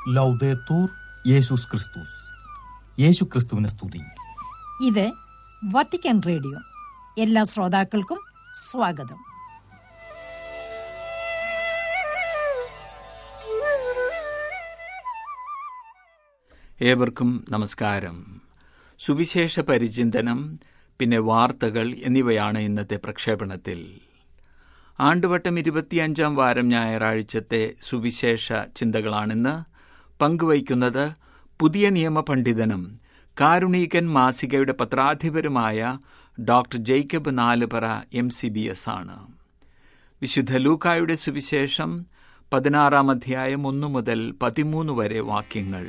ലൗദേത്തൂർ യേശുസ് ക്രിസ്തുസ് യേശു ക്രിസ്തുവിനെ സ്തുതി ഇത് വത്തിക്കാൻ റേഡിയോ എല്ലാ ശ്രോതാക്കൾക്കും സ്വാഗതം ഏവർക്കും നമസ്കാരം സുവിശേഷ പരിചിന്തനം പിന്നെ വാർത്തകൾ എന്നിവയാണ് ഇന്നത്തെ പ്രക്ഷേപണത്തിൽ ആണ്ടുവട്ടം ഇരുപത്തിയഞ്ചാം വാരം ഞായറാഴ്ചത്തെ സുവിശേഷ ചിന്തകളാണിന്ന് പങ്കുവയ്ക്കുന്നത് പുതിയ നിയമ പണ്ഡിതനും കാരുണീകൻ മാസികയുടെ പത്രാധിപരുമായ doctor Jacob Nalupara M C B S ആണ് വിശുദ്ധ ലൂക്കായുടെ സുവിശേഷം പതിനാറാം അധ്യായം ഒന്നു മുതൽ പതിമൂന്ന് വരെ വാക്യങ്ങൾ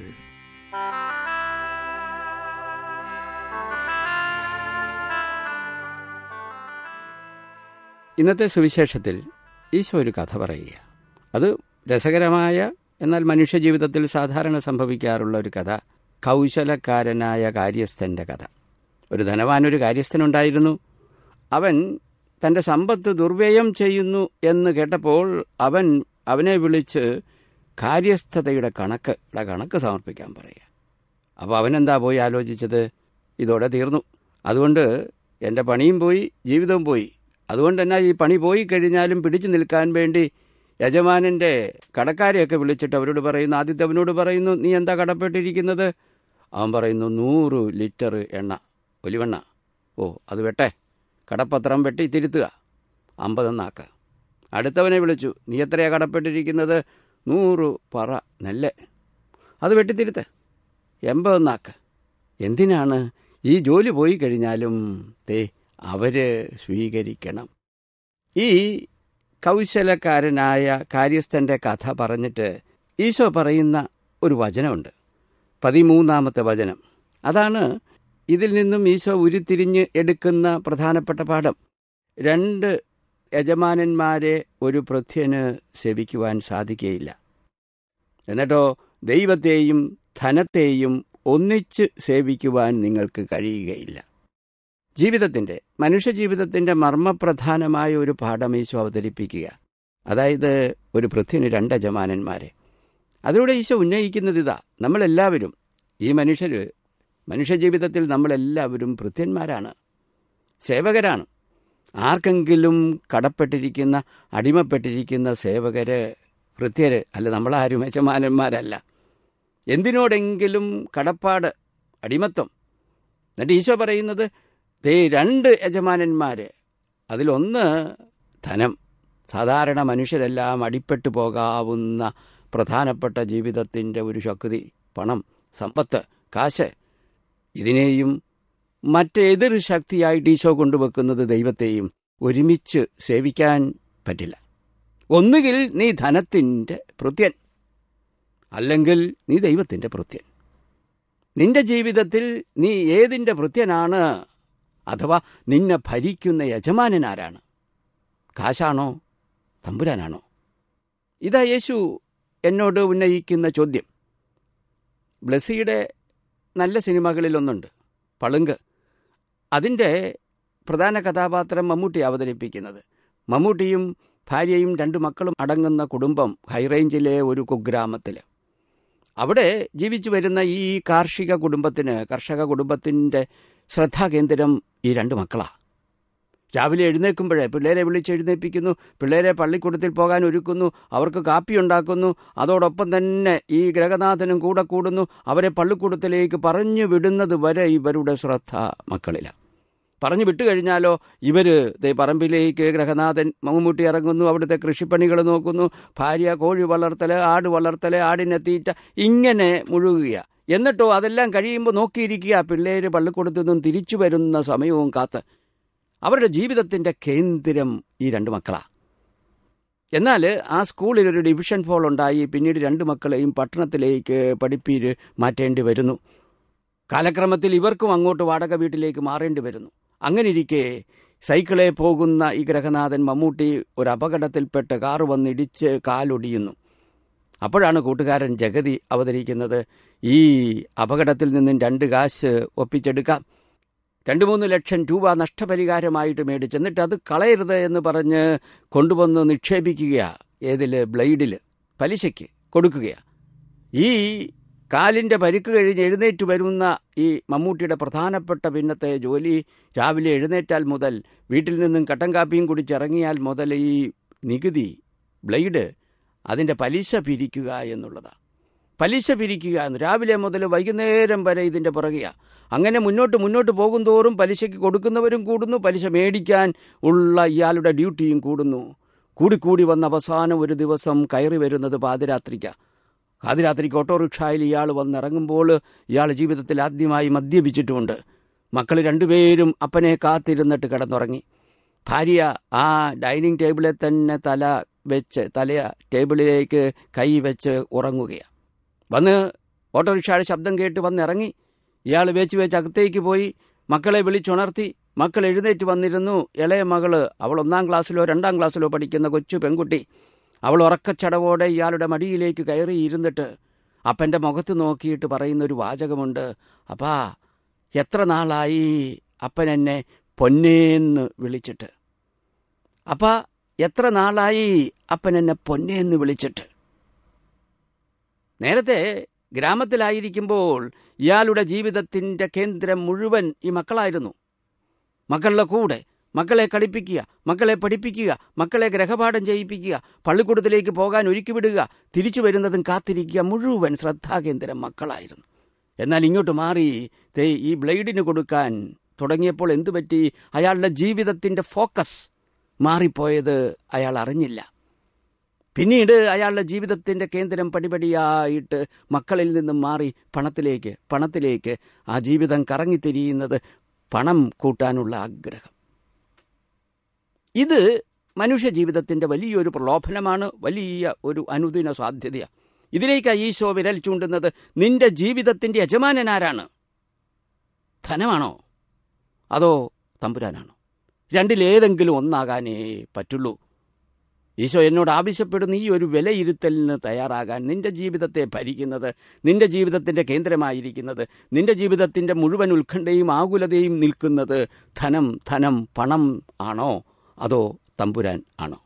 ഇന്നത്തെ സുവിശേഷത്തിൽ ഈശോ ഒരു കഥ പറയുക അത് രസകരമായ എന്നാൽ മനുഷ്യജീവിതത്തിൽ സാധാരണ സംഭവിക്കാറുള്ള ഒരു കഥ കൗശലക്കാരനായ കാര്യസ്ഥൻ്റെ കഥ ഒരു ധനവാനൊരു കാര്യസ്ഥനുണ്ടായിരുന്നു അവൻ തൻ്റെ സമ്പത്ത് ദുർവ്യയം ചെയ്യുന്നു എന്ന് കേട്ടപ്പോൾ അവൻ അവനെ വിളിച്ച് കാര്യസ്ഥതയുടെ കണക്ക് ഇവിടെ കണക്ക് സമർപ്പിക്കാൻ പറയുക അപ്പോൾ അവനെന്താ പോയി ആലോചിച്ചത് ഇതോടെ തീർന്നു അതുകൊണ്ട് എൻ്റെ പണിയും പോയി ജീവിതവും പോയി അതുകൊണ്ട് തന്നെ ഈ പണി പോയി കഴിഞ്ഞാലും പിടിച്ചു നിൽക്കാൻ വേണ്ടി യജമാനൻ്റെ കടക്കാരെയൊക്കെ വിളിച്ചിട്ട് അവരോട് പറയുന്നു ആദ്യത്തെ അവനോട് പറയുന്നു നീ എന്താ കടപ്പെട്ടിരിക്കുന്നത് അവൻ പറയുന്നു നൂറ് ലിറ്റർ എണ്ണ ഒലിവെണ്ണ ഓ അത് വെട്ടെ കടപ്പത്രം വെട്ടി തിരുത്തുക അമ്പതെന്നാക്ക അടുത്തവനെ വിളിച്ചു നീ എത്രയാ കടപ്പെട്ടിരിക്കുന്നത് നൂറ് പറ നെല്ല് അത് വെട്ടിത്തിരുത്ത് എൺപതെന്നാക്ക് എന്തിനാണ് ഈ ജോലി പോയി കഴിഞ്ഞാലും തേ അവര് സ്വീകരിക്കണം ഈ കൗശലക്കാരനായ കാര്യസ്ഥൻ്റെ കഥ പറഞ്ഞിട്ട് ഈശോ പറയുന്ന ഒരു വചനമുണ്ട് പതിമൂന്നാമത്തെ വചനം അതാണ് ഇതിൽ നിന്നും ഈശോ ഉരുത്തിരിഞ്ഞ് എടുക്കുന്ന പ്രധാനപ്പെട്ട പാഠം രണ്ട് യജമാനന്മാരെ ഒരു പ്രത്യന് സേവിക്കുവാൻ സാധിക്കുകയില്ല എന്നിട്ടോ ദൈവത്തെയും ധനത്തെയും ഒന്നിച്ച് സേവിക്കുവാൻ നിങ്ങൾക്ക് കഴിയുകയില്ല ജീവിതത്തിൻ്റെ മനുഷ്യജീവിതത്തിൻ്റെ മർമ്മപ്രധാനമായ ഒരു പാഠം ഈശോ അവതരിപ്പിക്കുക അതായത് ഒരു പൃഥ്വിന് രണ്ട് യജമാനന്മാരെ അതിലൂടെ ഈശോ ഉന്നയിക്കുന്നത് ഇതാ നമ്മളെല്ലാവരും ഈ മനുഷ്യർ മനുഷ്യജീവിതത്തിൽ നമ്മളെല്ലാവരും ഭൃത്യന്മാരാണ് സേവകരാണ് ആർക്കെങ്കിലും കടപ്പെട്ടിരിക്കുന്ന അടിമപ്പെട്ടിരിക്കുന്ന സേവകര് ഭൃത്യര് അല്ല നമ്മളാരും യജമാനന്മാരല്ല എന്തിനോടെങ്കിലും കടപ്പാട് അടിമത്വം എന്നിട്ട് ഈശോ പറയുന്നത് ദേ രണ്ട് യജമാനന്മാര് അതിലൊന്ന് ധനം സാധാരണ മനുഷ്യരെല്ലാം അടിപ്പെട്ടു പോകാവുന്ന പ്രധാനപ്പെട്ട ജീവിതത്തിൻ്റെ ഒരു ശക്തി പണം സമ്പത്ത് കാശ് ഇതിനെയും മറ്റേതൊർ ശക്തിയായിട്ട് ഈശോ കൊണ്ടുവെക്കുന്നത് ദൈവത്തെയും ഒരുമിച്ച് സേവിക്കാൻ പറ്റില്ല ഒന്നുകിൽ നീ ധനത്തിൻ്റെ പ്രത്യൻ അല്ലെങ്കിൽ നീ ദൈവത്തിൻ്റെ പ്രത്യൻ നിന്റെ ജീവിതത്തിൽ നീ ഏതിൻ്റെ ഭൃത്യനാണ് അഥവാ നിന്നെ ഭരിക്കുന്ന യജമാനനാരാണ് കാശാണോ തമ്പുരാനാണോ ഇതാ യേശു എന്നോട് ഉന്നയിക്കുന്ന ചോദ്യം ബ്ലസ്സിയുടെ നല്ല സിനിമകളിലൊന്നുണ്ട് പളുങ്ക് അതിൻ്റെ പ്രധാന കഥാപാത്രം മമ്മൂട്ടി അവതരിപ്പിക്കുന്നത് മമ്മൂട്ടിയും ഭാര്യയും രണ്ട് മക്കളും അടങ്ങുന്ന കുടുംബം ഹൈറേഞ്ചിലെ ഒരു കുഗ്രാമത്തിൽ അവിടെ ജീവിച്ചു വരുന്ന ഈ കാർഷിക കുടുംബത്തിന് കർഷക കുടുംബത്തിൻ്റെ ശ്രദ്ധാകേന്ദ്രം ഈ രണ്ട് മക്കളാ രാവിലെ എഴുന്നേൽക്കുമ്പോഴേ പിള്ളേരെ വിളിച്ച് എഴുന്നേൽപ്പിക്കുന്നു പിള്ളേരെ പള്ളിക്കൂടത്തിൽ പോകാൻ ഒരുക്കുന്നു അവർക്ക് കാപ്പി ഉണ്ടാക്കുന്നു അതോടൊപ്പം തന്നെ ഈ ഗ്രഹനാഥനും കൂടെ കൂടുന്നു അവരെ പള്ളിക്കൂടത്തിലേക്ക് പറഞ്ഞു വിടുന്നത് വരെ ഇവരുടെ ശ്രദ്ധ മക്കളിലാണ് പറഞ്ഞു വിട്ടു കഴിഞ്ഞാലോ ഇവർ ദേ പറമ്പിലേക്ക് ഗ്രഹനാഥൻ മമ്മൂട്ടി ഇറങ്ങുന്നു അവിടുത്തെ കൃഷിപ്പണികൾ നോക്കുന്നു ഭാര്യ കോഴി വളർത്തൽ ആട് വളർത്തൽ ആടിനെ തീറ്റ ഇങ്ങനെ മുഴുകുക എന്നിട്ടോ അതെല്ലാം കഴിയുമ്പോൾ നോക്കിയിരിക്കുക പിള്ളേര് പള്ളിക്കൂടത്തു നിന്നും തിരിച്ചു വരുന്ന സമയവും കാത്ത് അവരുടെ ജീവിതത്തിൻ്റെ കേന്ദ്രം ഈ രണ്ട് മക്കളാണ് എന്നാൽ ആ സ്കൂളിൽ ഒരു ഡിവിഷൻ ഫോൾ ഉണ്ടായി പിന്നീട് രണ്ട് മക്കളെയും പട്ടണത്തിലേക്ക് പഠിപ്പീര് മാറ്റേണ്ടി വരുന്നു കാലക്രമത്തിൽ ഇവർക്കും അങ്ങോട്ട് വാടക വീട്ടിലേക്ക് മാറേണ്ടി വരുന്നു അങ്ങനെ ഇരിക്കെ സൈക്കിളെ പോകുന്ന ഈ ഗ്രഹനാഥൻ മമ്മൂട്ടി ഒരു അപകടത്തിൽപ്പെട്ട് കാറ് വന്നിടിച്ച് കാലൊടിയുന്നു അപ്പോഴാണ് കൂട്ടുകാരൻ ജഗതി അവതരിക്കുന്നത് ഈ അപകടത്തിൽ നിന്നും രണ്ട് കാശ് ഒപ്പിച്ചെടുക്കാം രണ്ട് മൂന്ന് ലക്ഷം രൂപ നഷ്ടപരിഹാരമായിട്ട് മേടിച്ച് എന്നിട്ട് അത് കളയരുത് എന്ന് പറഞ്ഞ് കൊണ്ടുവന്ന് നിക്ഷേപിക്കുക ഏതിൽ ബ്ലേഡിൽ പലിശയ്ക്ക് കൊടുക്കുകയാണ് ഈ കാലിൻ്റെ പരിക്ക് കഴിഞ്ഞ് എഴുന്നേറ്റ് വരുന്ന ഈ മമ്മൂട്ടിയുടെ പ്രധാനപ്പെട്ട പിന്നത്തെ ജോലി രാവിലെ എഴുന്നേറ്റാൽ മുതൽ വീട്ടിൽ നിന്നും കട്ടൻ കാപ്പിയും കുടിച്ചിറങ്ങിയാൽ മുതൽ ഈ നികുതി ബ്ലേഡ് അതിൻ്റെ പലിശ പിരിക്കുക എന്നുള്ളതാണ് പലിശ പിരിക്കുക എന്ന് രാവിലെ മുതൽ വൈകുന്നേരം വരെ ഇതിൻ്റെ പുറകെയാണ് അങ്ങനെ മുന്നോട്ട് മുന്നോട്ട് പോകും തോറും പലിശയ്ക്ക് കൊടുക്കുന്നവരും കൂടുന്നു പലിശ മേടിക്കാൻ ഉള്ള ഇയാളുടെ ഡ്യൂട്ടിയും കൂടുന്നു കൂടിക്കൂടി വന്ന അവസാനം ഒരു ദിവസം കയറി വരുന്നത് പാതിരാത്രിക്കാണ് പാതിരാത്രിക്ക് ഓട്ടോറിക്ഷയിൽ ഇയാൾ വന്നിറങ്ങുമ്പോൾ ഇയാൾ ജീവിതത്തിൽ ആദ്യമായി മദ്യപിച്ചിട്ടുമുണ്ട് മക്കൾ രണ്ടുപേരും അപ്പനെ കാത്തിരുന്നിട്ട് കിടന്നുറങ്ങി ഭാര്യ ആ ഡൈനിങ് ടേബിളിൽ തന്നെ തല വെച്ച് തല ടേബിളിലേക്ക് കൈ വെച്ച് ഉറങ്ങുകയാണ് വന്ന് ഓട്ടോറിക്ഷയുടെ ശബ്ദം കേട്ട് വന്നിറങ്ങി ഇയാൾ വെച്ച് വെച്ച് അകത്തേക്ക് പോയി മക്കളെ വിളിച്ചുണർത്തി മക്കൾ എഴുന്നേറ്റ് വന്നിരുന്നു ഇളയ മകള് അവൾ ഒന്നാം ക്ലാസ്സിലോ രണ്ടാം ക്ലാസ്സിലോ പഠിക്കുന്ന കൊച്ചു പെൺകുട്ടി അവൾ ഉറക്കച്ചടവോടെ ഇയാളുടെ മടിയിലേക്ക് കയറി ഇരുന്നിട്ട് അപ്പൻ്റെ മുഖത്ത് നോക്കിയിട്ട് പറയുന്ന ഒരു വാചകമുണ്ട് അപ്പാ എത്ര നാളായി അപ്പൻ എന്നെ പൊന്നേന്ന് വിളിച്ചിട്ട് അപ്പാ എത്ര നാളായി അപ്പൻ എന്നെ പൊന്നേന്ന് വിളിച്ചിട്ട് നേരത്തെ ഗ്രാമത്തിലായിരിക്കുമ്പോൾ ഇയാളുടെ ജീവിതത്തിൻ്റെ കേന്ദ്രം മുഴുവൻ ഈ മക്കളായിരുന്നു മക്കളുടെ കൂടെ മക്കളെ കളിപ്പിക്കുക മക്കളെ പഠിപ്പിക്കുക മക്കളെ ഗ്രഹപാഠം ചെയ്യിപ്പിക്കുക പള്ളിക്കൂടത്തിലേക്ക് പോകാൻ ഒരുക്കി വിടുക തിരിച്ചു വരുന്നതും കാത്തിരിക്കുക മുഴുവൻ ശ്രദ്ധാകേന്ദ്രം മക്കളായിരുന്നു എന്നാൽ ഇങ്ങോട്ട് മാറി തേ ഈ ബ്ലേഡിന് കൊടുക്കാൻ തുടങ്ങിയപ്പോൾ എന്തു പറ്റി അയാളുടെ ജീവിതത്തിൻ്റെ ഫോക്കസ് മാറിപ്പോയത് അയാൾ അറിഞ്ഞില്ല പിന്നീട് അയാളുടെ ജീവിതത്തിൻ്റെ കേന്ദ്രം പടിപടിയായിട്ട് മക്കളിൽ നിന്നും മാറി പണത്തിലേക്ക് പണത്തിലേക്ക് ആ ജീവിതം കറങ്ങിത്തിരിയുന്നത് പണം കൂട്ടാനുള്ള ആഗ്രഹം ഇത് മനുഷ്യ ജീവിതത്തിൻ്റെ വലിയൊരു പ്രലോഭനമാണ് വലിയ ഒരു അനുദിന സാധ്യതയാണ് ഇതിലേക്ക് ഈശോ വിരൽ ചൂണ്ടുന്നത് നിന്റെ ജീവിതത്തിൻ്റെ യജമാനനാരാണ് ധനമാണോ അതോ തമ്പുരാനാണോ രണ്ടിലേതെങ്കിലും ഒന്നാകാനേ പറ്റുള്ളൂ ഈശോ എന്നോട് ആവശ്യപ്പെടുന്ന ഈ ഒരു വിലയിരുത്തലിന് തയ്യാറാകാൻ നിന്റെ ജീവിതത്തെ ഭരിക്കുന്നത് നിന്റെ ജീവിതത്തിൻ്റെ കേന്ദ്രമായിരിക്കുന്നത് നിന്റെ ജീവിതത്തിൻ്റെ മുഴുവൻ ഉത്കണ്ഠയും ആകുലതയും നിൽക്കുന്നത് ധനം ധനം പണം ആണോ അതോ തമ്പുരാൻ ആണോ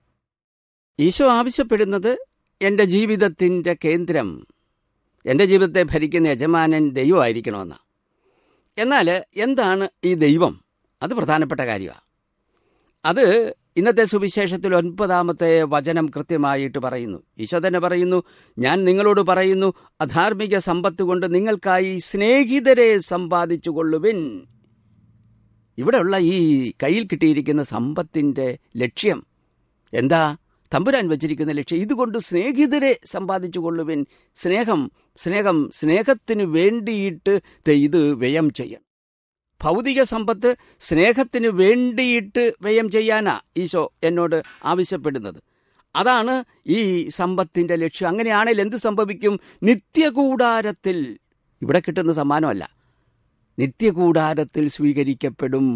ഈശോ ആവശ്യപ്പെടുന്നത് എൻ്റെ ജീവിതത്തിൻ്റെ കേന്ദ്രം എൻ്റെ ജീവിതത്തെ ഭരിക്കുന്ന യജമാനൻ ദൈവമായിരിക്കണമെന്നാണ് എന്നാൽ എന്താണ് ഈ ദൈവം അത് പ്രധാനപ്പെട്ട കാര്യമാണ് അത് ഇന്നത്തെ സുവിശേഷത്തിൽ ഒൻപതാമത്തെ വചനം കൃത്യമായിട്ട് പറയുന്നു ഈശോ തന്നെ പറയുന്നു ഞാൻ നിങ്ങളോട് പറയുന്നു അധാർമിക സമ്പത്ത് കൊണ്ട് നിങ്ങൾക്കായി സ്നേഹിതരെ സമ്പാദിച്ചു കൊള്ളുവിൻ ഇവിടെയുള്ള ഈ കയ്യിൽ കിട്ടിയിരിക്കുന്ന സമ്പത്തിൻ്റെ ലക്ഷ്യം എന്താ തമ്പുരാൻ വച്ചിരിക്കുന്ന ലക്ഷ്യം ഇതുകൊണ്ട് സ്നേഹിതരെ സമ്പാദിച്ചു കൊള്ളുവിൻ സ്നേഹം സ്നേഹം സ്നേഹത്തിന് വേണ്ടിയിട്ട് ഇത് വ്യയം ചെയ്യണം ഭൗതിക സമ്പത്ത് സ്നേഹത്തിന് വേണ്ടിയിട്ട് വ്യയം ചെയ്യാനാ ഈശോ എന്നോട് ആവശ്യപ്പെടുന്നത് അതാണ് ഈ സമ്പത്തിൻ്റെ ലക്ഷ്യം അങ്ങനെയാണെങ്കിൽ എന്ത് സംഭവിക്കും നിത്യകൂടാരത്തിൽ ഇവിടെ കിട്ടുന്ന സമ്മാനമല്ല നിത്യകൂടാരത്തിൽ സ്വീകരിക്കപ്പെടും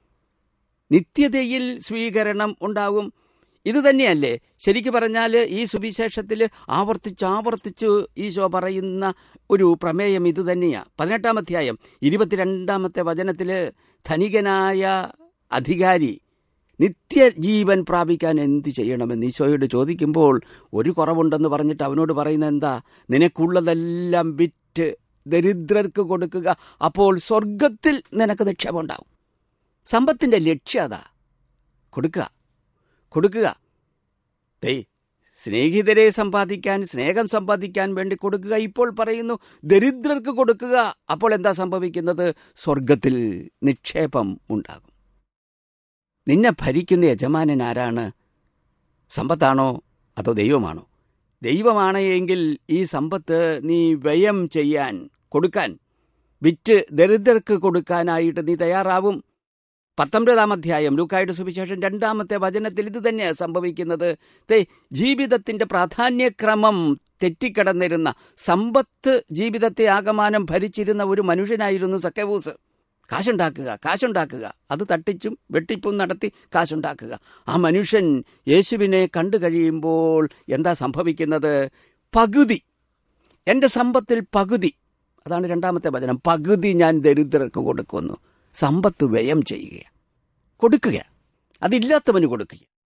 നിത്യതയിൽ സ്വീകരണം ഉണ്ടാകും ഇത് തന്നെയല്ലേ ശരിക്കു പറഞ്ഞാൽ ഈ സുവിശേഷത്തിൽ ആവർത്തിച്ച് ആവർത്തിച്ച് ഈശോ പറയുന്ന ഒരു പ്രമേയം ഇത് തന്നെയാണ് പതിനെട്ടാം അധ്യായം ഇരുപത്തിരണ്ടാമത്തെ വചനത്തിൽ ധനികനായ അധികാരി നിത്യജീവൻ പ്രാപിക്കാൻ എന്ത് ചെയ്യണമെന്ന് ഈശോയോട് ചോദിക്കുമ്പോൾ ഒരു കുറവുണ്ടെന്ന് പറഞ്ഞിട്ട് അവനോട് പറയുന്നത് എന്താ നിനക്കുള്ളതെല്ലാം വിറ്റ് ദരിദ്രർക്ക് കൊടുക്കുക അപ്പോൾ സ്വർഗത്തിൽ നിനക്ക് നിക്ഷേപം ഉണ്ടാവും സമ്പത്തിൻ്റെ ലക്ഷ്യം അതാ കൊടുക്കുക കൊടുക്കുക ദേ സ്നേഹിതരെ സമ്പാദിക്കാൻ സ്നേഹം സമ്പാദിക്കാൻ വേണ്ടി കൊടുക്കുക ഇപ്പോൾ പറയുന്നു ദരിദ്രർക്ക് കൊടുക്കുക അപ്പോൾ എന്താ സംഭവിക്കുന്നത് സ്വർഗത്തിൽ നിക്ഷേപം ഉണ്ടാകും നിന്നെ ഭരിക്കുന്ന യജമാനൻ ആരാണ് സമ്പത്താണോ അതോ ദൈവമാണോ ദൈവമാണ് എങ്കിൽ ഈ സമ്പത്ത് നീ വ്യയം ചെയ്യാൻ കൊടുക്കാൻ വിറ്റ് ദരിദ്രർക്ക് കൊടുക്കാനായിട്ട് നീ തയ്യാറാവും പത്തൊമ്പതാം അധ്യായം ലൂക്കായുടെ സുവിശേഷം രണ്ടാമത്തെ വചനത്തിൽ ഇത് തന്നെയാണ് സംഭവിക്കുന്നത് തേ ജീവിതത്തിന്റെ പ്രാധാന്യക്രമം തെറ്റിക്കിടന്നിരുന്ന സമ്പത്ത് ജീവിതത്തെ ആകമാനം ഭരിച്ചിരുന്ന ഒരു മനുഷ്യനായിരുന്നു സക്കവൂസ് കാശുണ്ടാക്കുക കാശുണ്ടാക്കുക അത് തട്ടിച്ചും വെട്ടിപ്പും നടത്തി കാശുണ്ടാക്കുക ആ മനുഷ്യൻ യേശുവിനെ കണ്ടു കഴിയുമ്പോൾ എന്താ സംഭവിക്കുന്നത് പകുതി എൻ്റെ സമ്പത്തിൽ പകുതി അതാണ് രണ്ടാമത്തെ വചനം പകുതി ഞാൻ ദരിദ്രർക്ക് കൊടുക്കുന്നു സമ്പത്ത് വ്യയം ചെയ്യുക കൊടുക്കുക അതില്ലാത്തവന് കൊടുക്കുക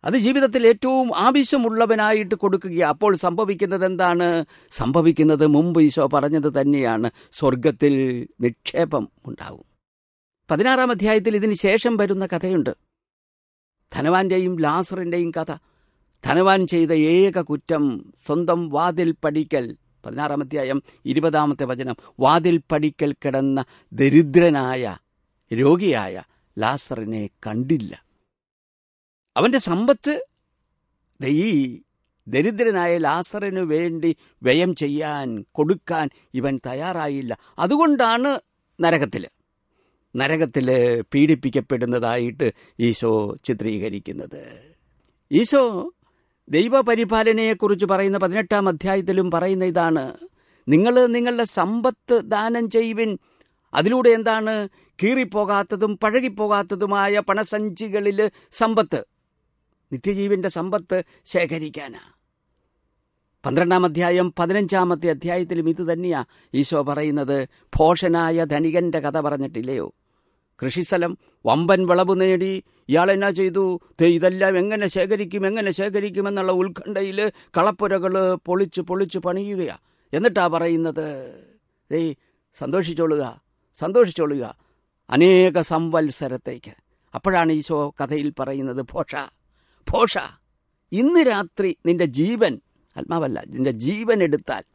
അത് ജീവിതത്തിൽ ഏറ്റവും ആവശ്യമുള്ളവനായിട്ട് കൊടുക്കുക അപ്പോൾ സംഭവിക്കുന്നത് എന്താണ് സംഭവിക്കുന്നത് മുമ്പ് ഈശോ പറഞ്ഞത് തന്നെയാണ് സ്വർഗത്തിൽ നിക്ഷേപം ഉണ്ടാവും പതിനാറാം അധ്യായത്തിൽ ഇതിന് ശേഷം വരുന്ന കഥയുണ്ട് ധനവാന്റെയും ലാസറിന്റെയും കഥ ധനവാൻ ചെയ്ത ഏക കുറ്റം സ്വന്തം വാതിൽ പടിക്കൽ പതിനാറാം അധ്യായം ഇരുപതാമത്തെ വചനം വാതിൽ പടിക്കൽ കിടന്ന ദരിദ്രനായ രോഗിയായ ലാസറിനെ കണ്ടില്ല അവന്റെ സമ്പത്ത് ദേ ഈ ദരിദ്രനായ ലാസറിനു വേണ്ടി വ്യയം ചെയ്യാൻ കൊടുക്കാൻ ഇവൻ തയ്യാറായില്ല അതുകൊണ്ടാണ് നരകത്തിൽ നരകത്തിൽ പീഡിപ്പിക്കപ്പെടുന്നതായിട്ട് ഈശോ ചിത്രീകരിക്കുന്നത് ഈശോ ദൈവപരിപാലനയെക്കുറിച്ച് പറയുന്ന പതിനെട്ടാം അധ്യായത്തിലും പറയുന്ന ഇതാണ് നിങ്ങൾ നിങ്ങളുടെ സമ്പത്ത് ദാനം ചെയ്യുവിൻ അതിലൂടെ എന്താണ് കീറിപ്പോകാത്തതും പഴകിപ്പോകാത്തതുമായ പണസഞ്ചികളിൽ സമ്പത്ത് നിത്യജീവന്റെ സമ്പത്ത് ശേഖരിക്കാനാ പന്ത്രണ്ടാം അധ്യായം പതിനഞ്ചാമത്തെ അധ്യായത്തിലും ഇത് തന്നെയാ ഈശോ പറയുന്നത് ഭോഷനായ ധനികന്റെ കഥ പറഞ്ഞിട്ടില്ലയോ കൃഷിസ്ഥലം വമ്പൻ വിളവ് നേടി ഇയാൾ എന്നാ ചെയ്തു ദേ ഇതെല്ലാം എങ്ങനെ ശേഖരിക്കും എങ്ങനെ ശേഖരിക്കും എന്നുള്ള ഉത്കണ്ഠയിൽ കളപ്പുരകൾ പൊളിച്ച് പൊളിച്ച് പണിയുകയാ എന്നിട്ടാ പറയുന്നത് ഏയ് സന്തോഷിച്ചോളുക സന്തോഷിച്ചോളുക അനേക സംവത്സരത്തേക്ക് അപ്പോഴാണ് ഈശോ കഥയിൽ പറയുന്നത് ഭോഷ ഭോഷ ഇന്ന് രാത്രി നിന്റെ ജീവൻ ആത്മാവല്ല നിന്റെ ജീവൻ എടുത്താൽ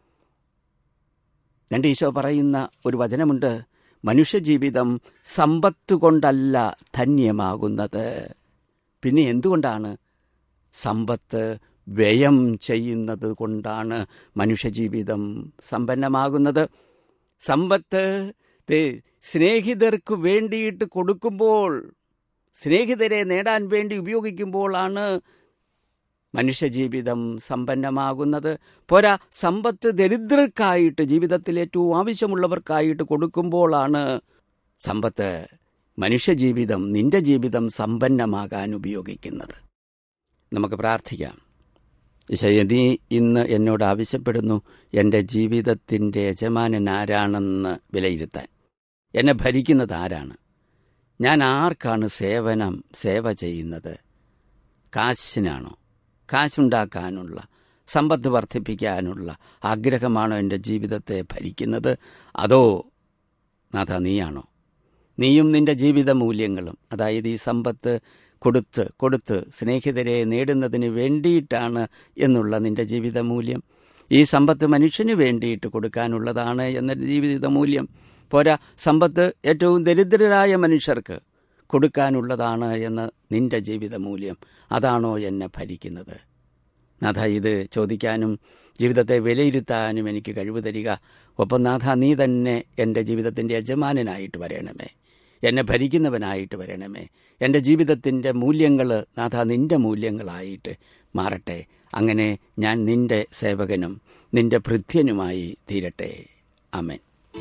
രണ്ട് ഈശോ പറയുന്ന ഒരു വചനമുണ്ട് മനുഷ്യജീവിതം സമ്പത്ത് കൊണ്ടല്ല ധന്യമാകുന്നത് പിന്നെ എന്തുകൊണ്ടാണ് സമ്പത്ത് വ്യയം ചെയ്യുന്നത് കൊണ്ടാണ് മനുഷ്യജീവിതം സമ്പന്നമാകുന്നത് സമ്പത്ത് ദേ സ്നേഹിതർക്ക് വേണ്ടിയിട്ട് കൊടുക്കുമ്പോൾ സ്നേഹിതരെ നേടാൻ വേണ്ടി ഉപയോഗിക്കുമ്പോഴാണ് മനുഷ്യജീവിതം സമ്പന്നമാകുന്നത് പോരാ സമ്പത്ത് ദരിദ്രർക്കായിട്ട് ജീവിതത്തിൽ ഏറ്റവും ആവശ്യമുള്ളവർക്കായിട്ട് കൊടുക്കുമ്പോഴാണ് സമ്പത്ത് മനുഷ്യജീവിതം നിന്റെ ജീവിതം സമ്പന്നമാകാൻ ഉപയോഗിക്കുന്നത് നമുക്ക് പ്രാർത്ഥിക്കാം ഈശോയെ നീ ഇന്ന് എന്നോട് ആവശ്യപ്പെടുന്നു എൻ്റെ ജീവിതത്തിൻ്റെ യജമാനൻ ആരാണെന്ന് വിലയിരുത്താൻ എന്നെ ഭരിക്കുന്നത് ആരാണ് ഞാൻ ആർക്കാണ് സേവനം സേവ ചെയ്യുന്നത് കാശിനാണോ കാശുണ്ടാക്കാനുള്ള സമ്പത്ത് വർദ്ധിപ്പിക്കാനുള്ള ആഗ്രഹമാണോ എൻ്റെ ജീവിതത്തെ ഭരിക്കുന്നത് അതോ നാഥ നീയാണോ നീയും നിന്റെ ജീവിത മൂല്യങ്ങളും അതായത് ഈ സമ്പത്ത് കൊടുത്ത് കൊടുത്ത് സ്നേഹിതരെ നേടുന്നതിന് വേണ്ടിയിട്ടാണ് എന്നുള്ള നിന്റെ ജീവിത മൂല്യം ഈ സമ്പത്ത് മനുഷ്യന് വേണ്ടിയിട്ട് കൊടുക്കാനുള്ളതാണ് എന്ന ജീവിത മൂല്യം പോരാ സമ്പത്ത് ഏറ്റവും ദരിദ്രരായ മനുഷ്യർക്ക് കൊടുക്കാനുള്ളതാണ് എന്ന നിന്റെ ജീവിത മൂല്യം അതാണോ എന്നെ ഭരിക്കുന്നത് നാഥ ഇത് ചോദിക്കാനും ജീവിതത്തെ വിലയിരുത്താനും എനിക്ക് കഴിവ് തരിക ഒപ്പം നാഥ നീ തന്നെ എൻ്റെ ജീവിതത്തിൻ്റെ യജമാനനായിട്ട് വരണമേ എന്നെ ഭരിക്കുന്നവനായിട്ട് വരണമേ എൻ്റെ ജീവിതത്തിൻ്റെ മൂല്യങ്ങൾ നാഥ നിൻ്റെ മൂല്യങ്ങളായിട്ട് മാറട്ടെ അങ്ങനെ ഞാൻ നിൻ്റെ സേവകനും നിൻ്റെ ഭൃത്യനുമായി തീരട്ടെ അമേൻ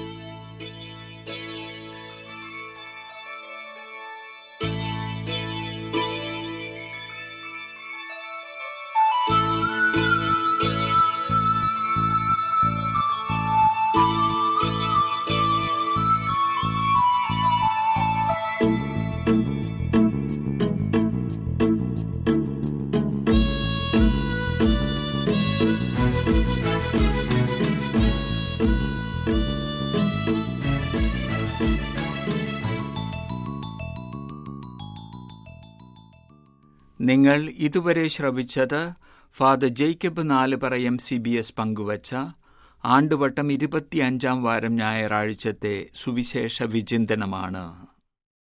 നിങ്ങൾ ഇതുവരെ ശ്രവിച്ചത് father Jacob Nalupara M C B S പങ്കുവച്ച ആണ്ടുവട്ടം ഇരുപത്തിയഞ്ചാം വാരം ഞായറാഴ്ചത്തെ സുവിശേഷ വിചിന്തനമാണ്